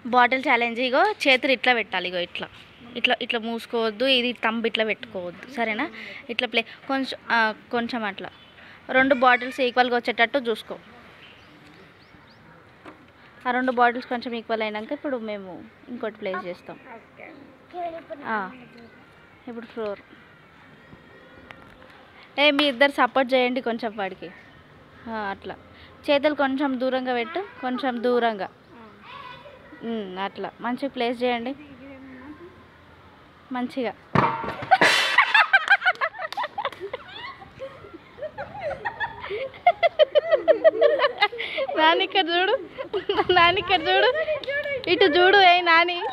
bottle challenge ఇగో చేతులు ఇట్లా పెట్టాలి ఇగో ఇట్లా ఇట్లా ఇట్లా మూసుకోవద్దు ఇది తంబు ఇట్లా పెట్టుకోవద్దు సరేనా ఇట్లా ప్లే కొంచెం ఆ, కొంచెం అట్లా రెండు బాటిల్స్ ఈక్వల్గా వచ్చేటట్టు చూసుకో ఆ రెండు బాటిల్స్ కొంచెం ఈక్వల్ అయినాక ఇప్పుడు మేము ఇంకోటి ప్లేస్ చేస్తాం ఆ, ఇప్పుడు ఫ్లోర్ ఏ మీ ఇద్దరు సపోర్ట్ చేయండి కొంచెం వాడికి ఆ, అట్లా చేతులు కొంచెం దూరంగా పెట్టు కొంచెం దూరంగా ఉమ్, అట్లా మంచిగా ప్లేస్ చేయండి మంచిగా నాని ఇక్కడ చూడు నాని ఇక్కడ చూడు ఇటు చూడు ఏ నాని